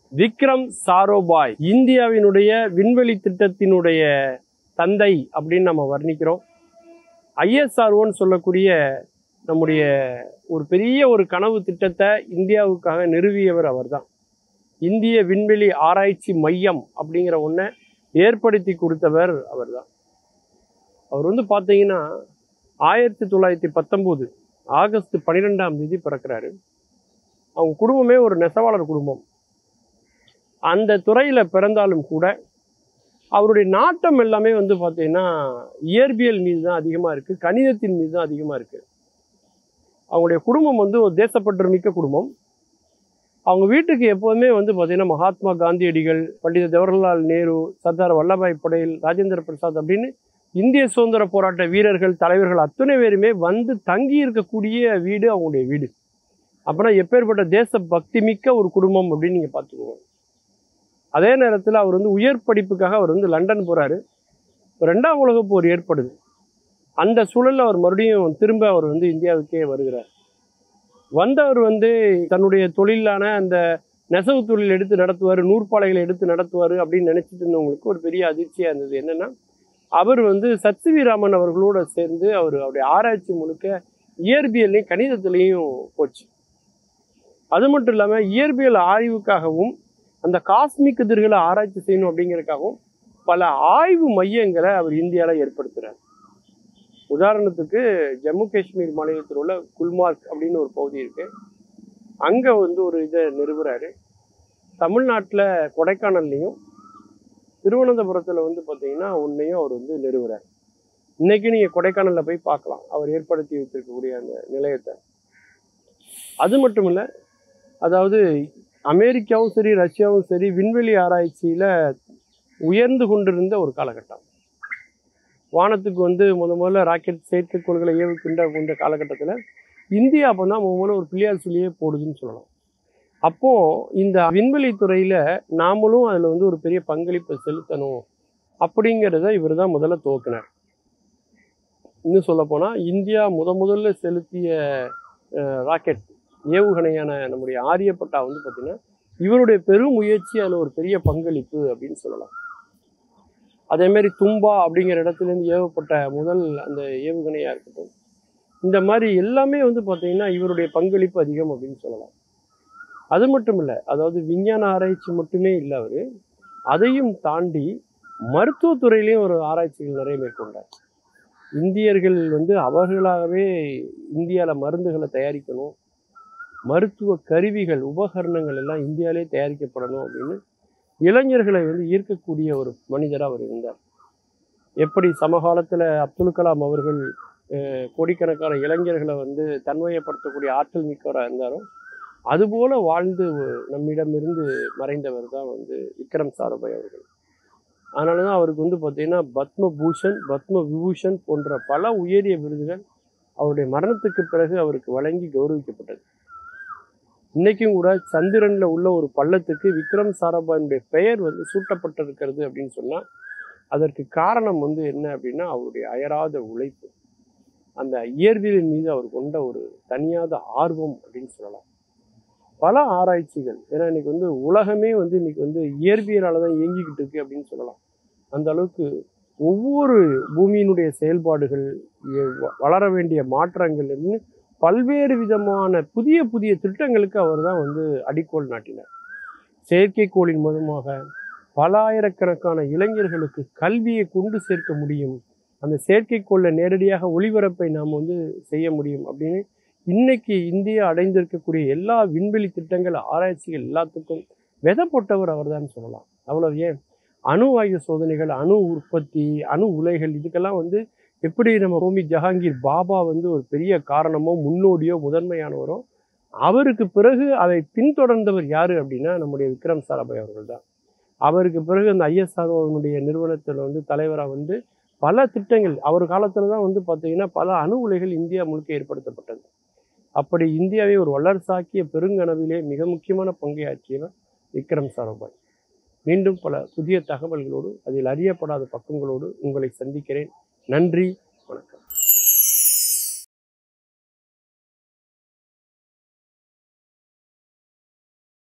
விக்ரம் சாரோபாய் இந்தியாவினுடைய விண்வெளி திட்டத்தினுடைய தந்தை அப்படின்னு நம்ம வர்ணிக்கிறோம் ஐஎஸ்ஆர்ஓன்னு சொல்லக்கூடிய நம்முடைய ஒரு பெரிய ஒரு கனவு திட்டத்தை இந்தியாவுக்காக நிறுவியவர் அவர்தான் இந்திய விண்வெளி ஆராய்ச்சி மையம் அப்படிங்கிற ஒன்றை ஏற்படுத்தி கொடுத்தவர் அவர்தான் அவர் வந்து பார்த்தீங்கன்னா ஆயிரத்தி தொள்ளாயிரத்தி பத்தொம்போது ஆகஸ்ட் பன்னிரெண்டாம் தேதி பிறக்கிறாரு அவங்க குடும்பமே ஒரு நெசவாளர் குடும்பம் அந்த துறையில் பிறந்தாலும் கூட அவருடைய நாட்டம் எல்லாமே வந்து பார்த்தீங்கன்னா இயற்பியல் மீது தான் அதிகமாக இருக்குது கணிதத்தின் மீது தான் அதிகமாக இருக்குது அவங்களுடைய குடும்பம் வந்து ஒரு தேசப்பற்று மிக்க குடும்பம் அவங்க வீட்டுக்கு எப்போதுமே வந்து பார்த்தீங்கன்னா மகாத்மா காந்தியடிகள் பண்டித ஜவஹர்லால் நேரு சர்தார் வல்லபாய் படேல் ராஜேந்திர பிரசாத் அப்படின்னு இந்திய சுதந்திர போராட்ட வீரர்கள் தலைவர்கள் அத்தனை பேருமே வந்து தங்கி இருக்கக்கூடிய வீடு அவங்களுடைய வீடு அப்படின்னா எப்பேற்பட்ட தேச பக்தி மிக்க ஒரு குடும்பம் அப்படின்னு நீங்கள் பார்த்துக்கோங்க அதே நேரத்தில் அவர் வந்து உயர் படிப்புக்காக அவர் வந்து லண்டன் போகிறாரு ரெண்டாம் உலகப் போர் ஏற்படுது அந்த சூழலில் அவர் மறுபடியும் திரும்ப அவர் வந்து இந்தியாவுக்கே வருகிறார் வந்தவர் வந்து தன்னுடைய தொழிலான அந்த நெசவு தொழில் எடுத்து நடத்துவார் நூற்பாலைகளை எடுத்து நடத்துவார் அப்படின்னு நினச்சிட்டு இருந்தவங்களுக்கு ஒரு பெரிய அதிர்ச்சியாக இருந்தது என்னென்னா அவர் வந்து சத்சிவிராமன் அவர்களோட சேர்ந்து அவர் அவருடைய ஆராய்ச்சி முழுக்க இயற்பியல்லையும் கணிதத்திலையும் போச்சு அது மட்டும் இல்லாமல் இயற்பியல் ஆய்வுக்காகவும் அந்த காஸ்மிக் கதிர்களை ஆராய்ச்சி செய்யணும் அப்படிங்கிறதுக்காகவும் பல ஆய்வு மையங்களை அவர் இந்தியாவில் ஏற்படுத்துகிறார் உதாரணத்துக்கு ஜம்மு காஷ்மீர் மாநிலத்தில் உள்ள குல்மார்க் அப்படின்னு ஒரு பகுதி இருக்கு அங்கே வந்து ஒரு இதை நிறுவுறாரு தமிழ்நாட்டில் கொடைக்கானல்லையும் திருவனந்தபுரத்தில் வந்து பார்த்தீங்கன்னா உன்னையும் அவர் வந்து நிறுவுறார் இன்னைக்கு நீங்கள் கொடைக்கானலில் போய் பார்க்கலாம் அவர் ஏற்படுத்தி வைத்திருக்கக்கூடிய அந்த நிலையத்தை அது மட்டும் இல்லை அதாவது அமெரிக்காவும் சரி ரஷ்யாவும் சரி விண்வெளி ஆராய்ச்சியில் உயர்ந்து கொண்டிருந்த ஒரு காலகட்டம் வானத்துக்கு வந்து முத முதல்ல ராக்கெட் செயற்கைக்கோள்களை ஏவுக்கின்ற கொண்ட காலகட்டத்தில் இந்தியா அப்போ தான் முத முதல்ல ஒரு பிள்ளையார் சொல்லியே போடுதுன்னு சொல்லலாம் அப்போது இந்த விண்வெளி துறையில் நாமளும் அதில் வந்து ஒரு பெரிய பங்களிப்பை செலுத்தணும் அப்படிங்கிறத இவர் தான் முதல்ல துவக்கினார் இன்னும் சொல்லப்போனால் இந்தியா முத முதல்ல செலுத்திய அஹ், ராக்கெட் ஏவுகணையான நம்முடைய ஆரியப்பட்டா வந்து பார்த்திங்கன்னா இவருடைய பெரும் முயற்சி அதில் ஒரு பெரிய பங்களிப்பு அப்படின்னு சொல்லலாம் அதே மாதிரி தும்பா அப்படிங்கிற இடத்துலேருந்து ஏவப்பட்ட முதல் அந்த ஏவுகணையாக இருக்கட்டும் இந்த மாதிரி எல்லாமே வந்து பார்த்தீங்கன்னா இவருடைய பங்களிப்பு அதிகம் அப்படின்னு சொல்லலாம் அது மட்டும் இல்லை அதாவது விஞ்ஞான ஆராய்ச்சி மட்டுமே இல்லை அவர் அதையும் தாண்டி மருத்துவத்துறையிலையும் ஒரு ஆராய்ச்சிகள் நிறைய மேற்கொண்டார் இந்தியர்கள் வந்து அவர்களாகவே இந்தியாவில் மருந்துகளை தயாரிக்கணும் மருத்துவ கருவிகள் உபகரணங்கள் எல்லாம் இந்தியாவிலே தயாரிக்கப்படணும் அப்படின்னு இளைஞர்களை வந்து ஈர்க்கக்கூடிய ஒரு மனிதராக அவர் இருந்தார் எப்படி சமகாலத்தில் அப்துல் கலாம் அவர்கள் அஹ், கோடிக்கணக்கான இளைஞர்களை வந்து தன்மையப்படுத்தக்கூடிய ஆற்றல் மிக்கவராக இருந்தாரோ அதுபோல வாழ்ந்து நம்மிடமிருந்து மறைந்தவர் தான் வந்து விக்ரம் சாராபாய் அவர்கள் அதனால தான் அவருக்கு வந்து பார்த்தீங்கன்னா பத்ம பூஷன் பத்ம விபூஷன் போன்ற பல உயரிய விருதுகள் அவருடைய மரணத்துக்கு பிறகு அவருக்கு வழங்கி கௌரவிக்கப்பட்டது இன்னைக்கும் கூட சந்திரன்ல உள்ள ஒரு பள்ளத்துக்கு விக்ரம் சாராபாயினுடைய பெயர் வந்து சூட்டப்பட்டிருக்கிறது அப்படின்னு சொன்னா அதற்கு காரணம் வந்து என்ன அப்படின்னா அவருடைய அயராத உழைப்பு அந்த இயற்பியலின் மீது அவர் கொண்ட ஒரு தனியாத ஆர்வம் அப்படின்னு சொல்லலாம் பல ஆராய்ச்சிகள் ஏன்னா இன்னைக்கு வந்து உலகமே வந்து இன்னைக்கு வந்து இயற்பியலால தான் இயங்கிக்கிட்டு இருக்கு அப்படின்னு சொல்லலாம் அந்த அளவுக்கு ஒவ்வொரு பூமியினுடைய செயல்பாடுகள் எ- வ- வளர வேண்டிய மாற்றங்கள் இருந்து பல்வேறு விதமான புதிய புதிய திட்டங்களுக்கு அவர் தான் வந்து அடிக்கோல் நாட்டினார் செயற்கைக்கோளின் மூலமாக பல ஆயிரக்கணக்கான இளைஞர்களுக்கு கல்வியை கொண்டு சேர்க்க முடியும் அந்த செயற்கைக்கோளில் நேரடியாக ஒளிபரப்பை நாம் வந்து செய்ய முடியும் அப்படின்னு இன்னைக்கு இந்தியா அடைந்திருக்கக்கூடிய எல்லா விண்வெளி திட்டங்கள் ஆராய்ச்சிகள் எல்லாத்துக்கும் விதை போட்டவர் அவர்தான் சொல்லலாம் அவ்வளவு ஏன் அணு ஆயுத சோதனைகள் அணு உற்பத்தி அணு உலைகள் இதுக்கெல்லாம் வந்து எப்படி நம்ம ஹோமி ஜஹாங்கீர் பாபா வந்து ஒரு பெரிய காரணமோ முன்னோடியோ முதன்மையானவரோ அவருக்கு பிறகு அதை பின்தொடர்ந்தவர் யாரு அப்படின்னா நம்முடைய விக்ரம் சாராபாய் அவர்கள் தான் அவருக்கு பிறகு அந்த ஐஎஸ்ஆர்ஓனுடைய நிறுவனத்தில் வந்து தலைவராக வந்து பல திட்டங்கள் அவர் காலத்தில் தான் வந்து பார்த்தீங்கன்னா பல அணு உலைகள் இந்தியா முழுக்க ஏற்படுத்தப்பட்டது அப்படி இந்தியாவை ஒரு வல்லரசாக்கிய பெருங்கனவிலே மிக முக்கியமான பங்கை ஆற்றியவர் விக்ரம் சாராபாய் மீண்டும் பல புதிய தகவல்களோடு அதில் அறியப்படாத பக்கங்களோடு உங்களை சந்திக்கிறேன் நன்றி வணக்கம்